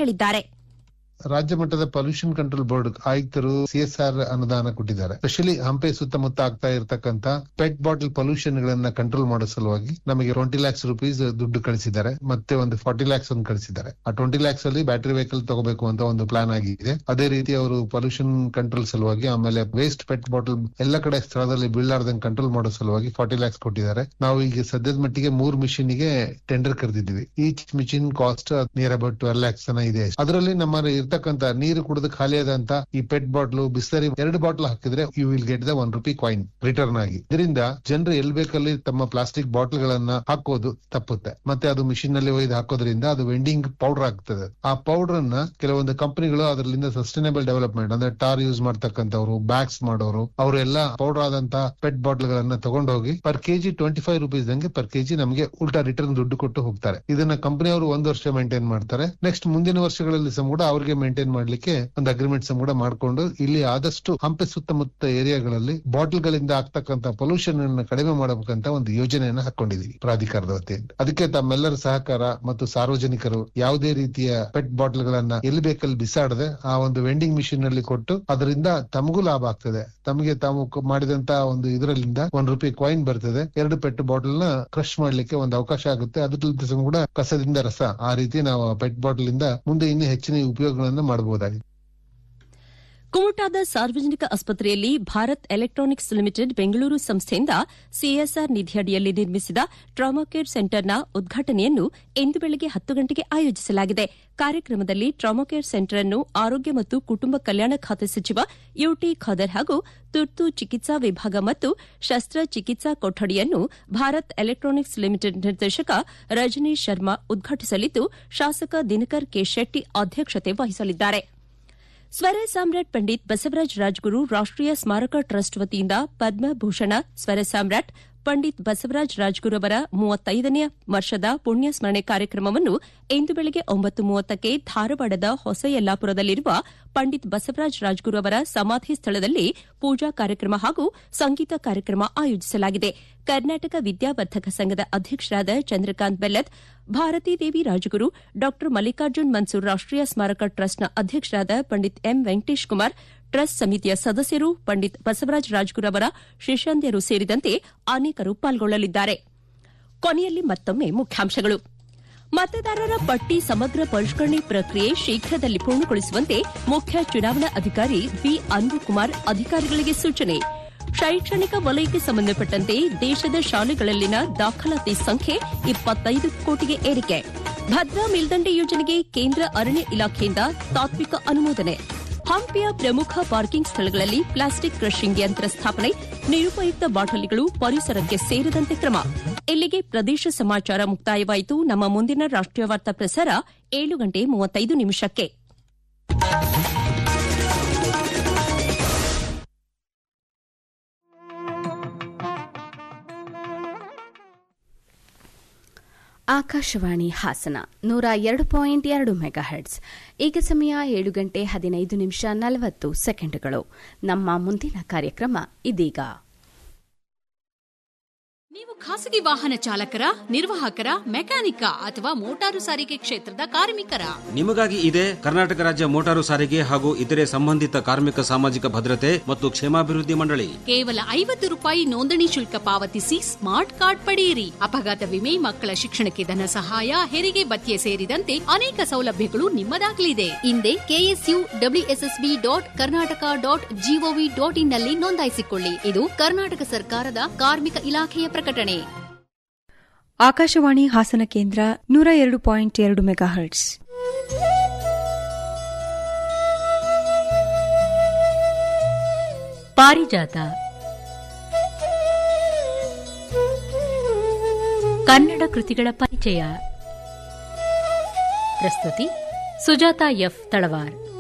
ಹೇಳಿದ್ದಾರೆ ರಾಜ್ಯ ಮಟ್ಟದ ಪೊಲ್ಯೂಷನ್ ಕಂಟ್ರೋಲ್ ಬೋರ್ಡ್ ಆಯುಕ್ತರು ಸಿಎಸ್ಆರ್ ಅನುದಾನ ಕೊಟ್ಟಿದ್ದಾರೆ ಸ್ಪೆಷಲಿ ಹಂಪೆ ಸುತ್ತಮುತ್ತ ಆಗ್ತಾ ಇರತಕ್ಕಂತ ಪೆಟ್ ಬಾಟಲ್ ಪೊಲ್ಯೂಷನ್ ಗಳನ್ನ ಕಂಟ್ರೋಲ್ ಮಾಡೋ ಸಲುವಾಗಿ ನಮಗೆ ಟ್ವೆಂಟಿ ಲ್ಯಾಕ್ಸ್ ರುಪೀಸ್ ದುಡ್ಡು ಕಳಿಸಿದ್ದಾರೆ ಮತ್ತೆ ಒಂದು ಫಾರ್ಟಿ ಲ್ಯಾಕ್ಸ್ ಒಂದು ಕಳಿಸಿದ್ದಾರೆ ಆ ಟ್ವೆಂಟಿ ಲ್ಯಾಕ್ಸ್ ಅಲ್ಲಿ ಬ್ಯಾಟರಿ ವೆಹಿಕಲ್ ತಗೋಬೇಕು ಅಂತ ಒಂದು ಪ್ಲಾನ್ ಆಗಿದೆ ಅದೇ ರೀತಿ ಅವರು ಪೊಲ್ಯೂಷನ್ ಕಂಟ್ರೋಲ್ ಸಲುವಾಗಿ ಆಮೇಲೆ ವೇಸ್ಟ್ ಪೆಟ್ ಬಾಟಲ್ ಎಲ್ಲ ಕಡೆ ಸ್ಥಳದಲ್ಲಿ ಬೀಳಾರ್ದಂಗ್ ಕಂಟ್ರೋಲ್ ಮಾಡೋ ಸಲುವಾಗಿ ಫಾರ್ಟಿ ಲ್ಯಾಕ್ಸ್ ಕೊಟ್ಟಿದ್ದಾರೆ ನಾವು ಈಗ ಸದ್ಯದ ಮಟ್ಟಿಗೆ ಮೂರ್ ಮಿಷಿನ್ ಗೆ ಟೆಂಡರ್ ಕರೆದಿದ್ವಿ each machine cost near about twelve lakhs ಇದೆ ಅದರಲ್ಲಿ ನಮ್ಮ ಇರ್ತಕ್ಕಂತ ನೀರು ಕುಡಿದು ಖಾಲಿಯಾದಂತ ಈ ಪೆಟ್ ಬಾಟ್ಲು ಬಿಸ್ಲರಿ ಎರಡು ಬಾಟ್ಲ್ ಹಾಕಿದ್ರೆ you will get the one rupee coin return ಆಗಿ ಇದರಿಂದ ಜನರು ಎಲ್ ಬೇಕಲ್ಲಿ ತಮ್ಮ ಪ್ಲಾಸ್ಟಿಕ್ ಬಾಟ್ಲ್ ಗಳನ್ನ ಹಾಕೋದು ತಪ್ಪುತ್ತೆ ಮತ್ತೆ ಅದು ಮಿಷಿನ್ ನಲ್ಲಿ ಒಯ್ದು ಹಾಕೋದ್ರಿಂದ ಅದು ವೆಂಡಿಂಗ್ ಪೌಡರ್ ಆಗ್ತದೆ ಆ ಪೌಡರ್ ಅನ್ನ ಕೆಲವೊಂದು ಕಂಪನಿಗಳು ಅದರಿಂದ ಸಸ್ಟೈನಬಲ್ ಡೆವಲಪ್ಮೆಂಟ್ ಅಂದ್ರೆ ಟಾರ್ ಯೂಸ್ ಮಾಡ್ತಕ್ಕಂಥವ್ರು ಬ್ಯಾಗ್ಸ್ ಮಾಡೋರು ಅವರೆಲ್ಲ ಪೌಡರ್ ಆದಂತ ಪೆಟ್ ಬಾಟ್ಲ್ ಗಳನ್ನ ತಗೊಂಡೋಗಿ per KG twenty five rupees ದಂಗೆ ಪರ್ ಕೆಜಿ ನಮಗೆ ಉಲ್ಟಾ ರಿಟರ್ನ್ ದುಡ್ಡು ಕೊಟ್ಟು ಹೋಗ್ತಾರೆ ಇದನ್ನ ಕಂಪನಿಯವರು ಒಂದು ವರ್ಷ ಮೇಂಟೈನ್ ಮಾಡ್ತಾರೆ ನೆಕ್ಸ್ಟ್ ಮುಂದಿನ ವರ್ಷಗಳಲ್ಲಿ ಸಹ ಕೂಡ ಅವರಿಗೆ ಮೇಂಟೈನ್ ಮಾಡ್ಲಿಕ್ಕೆ ಒಂದು ಅಗ್ರಿಮೆಂಟ್ ಕೂಡ ಮಾಡ್ಕೊಂಡು ಇಲ್ಲಿ ಆದಷ್ಟು ಹಂಪೆ ಸುತ್ತಮುತ್ತ ಏರಿಯಾಗಳಲ್ಲಿ ಬಾಟಲ್ ಗಳಿಂದ ಆಗ್ತಕ್ಕಂತ ಪೊಲ್ಯೂಷನ್ ಅನ್ನು ಕಡಿಮೆ ಮಾಡಬೇಕಂತ ಒಂದು ಯೋಜನೆಯನ್ನ ಹಾಕೊಂಡಿದೀವಿ ಪ್ರಾಧಿಕಾರದ ವತಿಯಿಂದ ಅದಕ್ಕೆ ತಮ್ಮೆಲ್ಲರ ಸಹಕಾರ ಮತ್ತು ಸಾರ್ವಜನಿಕರು ಯಾವುದೇ ರೀತಿಯ ಪೆಟ್ ಬಾಟಲ್ ಗಳನ್ನ ಎಲ್ಲಿ ಬೇಕಲ್ಲಿ ಬಿಸಾಡದೆ ಆ ಒಂದು ವೆಂಡಿಂಗ್ ಮಿಷಿನ್ ನಲ್ಲಿ ಕೊಟ್ಟು ಅದರಿಂದ ತಮಗೂ ಲಾಭ ಆಗ್ತದೆ ತಮಗೆ ತಾವು ಕ- ಮಾಡಿದಂತ ಒಂದು ಇದರಲ್ಲಿಂದ ಒಂದ್ ರೂಪಾಯಿ ಕಾಯಿನ್ ಬರ್ತದೆ ಎರಡು ಪೆಟ್ ಬಾಟಲ್ ನ ಕ್ರಶ್ ಮಾಡ್ಲಿಕ್ಕೆ ಒಂದು ಅವಕಾಶ ಆಗುತ್ತೆ ಅದ್ರ ಸಹ ಕೂಡ ಕಸದಿಂದ ರಸ ಆ ರೀತಿ ನಾವು ಪೆಟ್ ಬಾಟಲ್ ಇಂದ ಮುಂದೆ ಇನ್ನೂ ಹೆಚ್ಚಿನ ಉಪಯೋಗಗಳನ್ನ ಮಾಡಬಹುದಾಗಿದೆ ಕುಮಟಾದ ಸಾರ್ವಜನಿಕ ಆಸ್ಪತ್ರೆಯಲ್ಲಿ ಭಾರತ್ ಎಲೆಕ್ಟ್ರಾನಿಕ್ಸ್ ಲಿಮಿಟೆಡ್ ಬೆಂಗಳೂರು ಸಂಸ್ಥೆಯಿಂದ ಸಿಎಸ್ಆರ್ ನಿಧಿಯಡಿಯಲ್ಲಿ ನಿರ್ಮಿಸಿದ ಟ್ರಾಮಾ ಕೇರ್ ಸೆಂಟರ್ನ ಉದ್ಘಾಟನೆಯನ್ನು ಇಂದು ಬೆಳಗ್ಗೆ ಹತ್ತು ಗಂಟೆಗೆ ಆಯೋಜಿಸಲಾಗಿದೆ ಕಾರ್ಯಕ್ರಮದಲ್ಲಿ ಟ್ರಾಮಾ ಕೇರ್ ಸೆಂಟರ್ ಅನ್ನು ಆರೋಗ್ಯ ಮತ್ತು ಕುಟುಂಬ ಕಲ್ಯಾಣ ಖಾತೆ ಸಚಿವ ಯುಟಿ ಖಾದರ್ ಹಾಗೂ ತುರ್ತು ಚಿಕಿತ್ಸಾ ವಿಭಾಗ ಮತ್ತು ಶಸ್ತ್ರಚಿಕಿತ್ಸಾ ಕೊಠಡಿಯನ್ನು ಭಾರತ್ ಎಲೆಕ್ಟ್ರಾನಿಕ್ಸ್ ಲಿಮಿಟೆಡ್ ನಿರ್ದೇಶಕ ರಜನೀಶ್ ಶರ್ಮಾ ಉದ್ಘಾಟಿಸಲಿದ್ದು ಶಾಸಕ ದಿನಕರ್ ಕೆ ಶೆಟ್ಟಿ ಅಧ್ಯಕ್ಷತೆ ವಹಿಸಲಿದ್ದಾರೆ ಸ್ವರ ಸಾಮ್ರಾಟ್ ಪಂಡಿತ್ ಬಸವರಾಜ ರಾಜ್ಗುರು ರಾಷ್ಟೀಯ ಸ್ಮಾರಕ ಟ್ರಸ್ಟ್ ವತಿಯಿಂದ ಪದ್ಮಭೂಷಣ ಸ್ವರ ಸಾಮ್ರಾಟ್ ಪಂಡಿತ್ ಬಸವರಾಜ ರಾಜ್ಗುರು ಅವರ ಮೂವತ್ತೈದನೇ ವರ್ಷದ ಪುಣ್ಯ ಸ್ಮರಣೆ ಕಾರ್ಯಕ್ರಮವನ್ನು ಇಂದು ಬೆಳಗ್ಗೆ ಒಂಬತ್ತು ಮೂವತ್ತಕ್ಕೆ ಧಾರವಾಡದ ಹೊಸ ಯಲ್ಲಾಪುರದಲ್ಲಿರುವ ಪಂಡಿತ್ ಬಸವರಾಜ ರಾಜ್ಗುರು ಅವರ ಸಮಾಧಿ ಸ್ಥಳದಲ್ಲಿ ಪೂಜಾ ಕಾರ್ಯಕ್ರಮ ಹಾಗೂ ಸಂಗೀತ ಕಾರ್ಯಕ್ರಮ ಆಯೋಜಿಸಲಾಗಿದೆ ಕರ್ನಾಟಕ ವಿದ್ಯಾವರ್ಧಕ ಸಂಘದ ಅಧ್ಯಕ್ಷರಾದ ಚಂದ್ರಕಾಂತ್ ಬೆಲ್ಲದ್ ಭಾರತೀ ದೇವಿ ರಾಜಗುರು ಡಾ ಮಲ್ಲಿಕಾರ್ಜುನ್ ಮನ್ಸೂರ್ ರಾಷ್ಟೀಯ ಸ್ಮಾರಕ ಟ್ರಸ್ಟ್ನ ಅಧ್ಯಕ್ಷರಾದ ಪಂಡಿತ್ ಎಂ ವೆಂಕಟೇಶ್ ಕುಮಾರ್ ಟ್ರಸ್ಟ್ ಸಮಿತಿಯ ಸದಸ್ಯರು ಪಂಡಿತ್ ಬಸವರಾಜ ರಾಜ್ಗುರು ಅವರ ಶಿಷ್ಯಂದಿಯರು ಸೇರಿದಂತೆ ಅನೇಕರು ಪಾಲ್ಗೊಳ್ಳಲಿದ್ದಾರೆ ಕೊನೆಯಲ್ಲಿ ಮತ್ತೊಮ್ಮೆ ಮುಖ್ಯಾಂಶಗಳು ಮತದಾರರ ಪಟ್ಟಿ ಸಮಗ್ರ ಪರಿಷ್ಕರಣೆ ಪ್ರಕ್ರಿಯೆ ಶೀಘ್ರದಲ್ಲಿ ಪೂರ್ಣಗೊಳಿಸುವಂತೆ ಮುಖ್ಯ ಚುನಾವಣಾ ಅಧಿಕಾರಿ ವಿ ಅನ್ಬುಕುಮಾರ್ ಅಧಿಕಾರಿಗಳಿಗೆ ಸೂಚನೆ ಶೈಕ್ಷಣಿಕ ವಲಯಕ್ಕೆ ಸಂಬಂಧಪಟ್ಟಂತೆ ದೇಶದ ಶಾಲೆಗಳಲ್ಲಿನ ದಾಖಲಾತಿ ಸಂಖ್ಯೆ ಇಪ್ಪತ್ತೈದು ಕೋಟಿಗೆ ಏರಿಕೆ ಭದ್ರಾ ಮೇಲ್ದಂಡೆ ಯೋಜನೆಗೆ ಕೇಂದ್ರ ಅರಣ್ಯ ಇಲಾಖೆಯಿಂದ ತಾತ್ವಿಕ ಅನುಮೋದನೆ ಹಂಪಿಯ ಪ್ರಮುಖ ಪಾರ್ಕಿಂಗ್ ಸ್ಥಳಗಳಲ್ಲಿ ಪ್ಲಾಸ್ಟಿಕ್ ಕ್ರಷಿಂಗ್ ಯಂತ್ರ ಸ್ಥಾಪನೆ ನಿರುಪಯುಕ್ತ ಬಾಟಲಿಗಳು ಪರಿಸರಕ್ಕೆ ಸೇರದಂತೆ ಕ್ರಮ ಇಲ್ಲಿಗೆ ಪ್ರದೇಶ ಸಮಾಚಾರ ಮುಕ್ತಾಯವಾಯಿತು ನಮ್ಮ ಮುಂದಿನ ರಾಷ್ಟೀಯ ವಾರ್ತಾ ಪ್ರಸಾರ ಏಳು ಗಂಟೆ ಮೂವತ್ತೈದು ನಿಮಿಷಕ್ಕೆ ಆಕಾಶವಾಣಿ ಹಾಸನ ನೂರ ಎರಡು ಪಾಯಿಂಟ್ ಎರಡು ಮೆಗಾಹೆಟ್ಸ್ ಈಗ ಸಮಯ ಏಳು ಗಂಟೆ ಹದಿನೈದು ನಿಮಿಷ ನಲವತ್ತು ಸೆಕೆಂಡ್ಗಳು ನಮ್ಮ ಮುಂದಿನ ಕಾರ್ಯಕ್ರಮ ಇದೀಗ ನೀವು ಖಾಸಗಿ ವಾಹನ ಚಾಲಕರ ನಿರ್ವಾಹಕರ ಮೆಕ್ಯಾನಿಕ ಅಥವಾ ಮೋಟಾರು ಸಾರಿಗೆ ಕ್ಷೇತ್ರದ ಕಾರ್ಮಿಕರ ನಿಮಗಾಗಿ ಇದೆ ಕರ್ನಾಟಕ ರಾಜ್ಯ ಮೋಟಾರು ಸಾರಿಗೆ ಹಾಗೂ ಇತರೆ ಸಂಬಂಧಿತ ಕಾರ್ಮಿಕ ಸಾಮಾಜಿಕ ಭದ್ರತೆ ಮತ್ತು ಕ್ಷೇಮಾಭಿವೃದ್ಧಿ ಮಂಡಳಿ ಕೇವಲ ಐವತ್ತು ರೂಪಾಯಿ ನೋಂದಣಿ ಶುಲ್ಕ ಪಾವತಿಸಿ ಸ್ಮಾರ್ಟ್ ಕಾರ್ಡ್ ಪಡೆಯಿರಿ ಅಪಘಾತ ವಿಮೆ ಮಕ್ಕಳ ಶಿಕ್ಷಣಕ್ಕೆ ಧನ ಸಹಾಯ ಹೆರಿಗೆ ಭತ್ಯೆ ಸೇರಿದಂತೆ ಅನೇಕ ಸೌಲಭ್ಯಗಳು ನಿಮ್ಮದಾಗಲಿದೆ ಹಿಂದೆ KSU WSSB dot Karnataka dot GOV dot in ನಲ್ಲಿ ನೋಂದಾಯಿಸಿಕೊಳ್ಳಿ ಇದು ಕರ್ನಾಟಕ ಸರ್ಕಾರದ ಕಾರ್ಮಿಕ ಇಲಾಖೆಯ ಪ್ರಕಟಣೆ ಆಕಾಶವಾಣಿ ಹಾಸನ ಕೇಂದ್ರ ನೂರ ಎರಡು ಪಾಯಿಂಟ್ ಎರಡು ಮೆಗಾಹರ್ಟ್ಸ್ ಪಾರಿಜಾತ ಕನ್ನಡ ಕೃತಿಗಳ ಪರಿಚಯ ಪ್ರಸ್ತುತಿ ಸುಜಾತ ಎಫ್ ತಳವಾರ್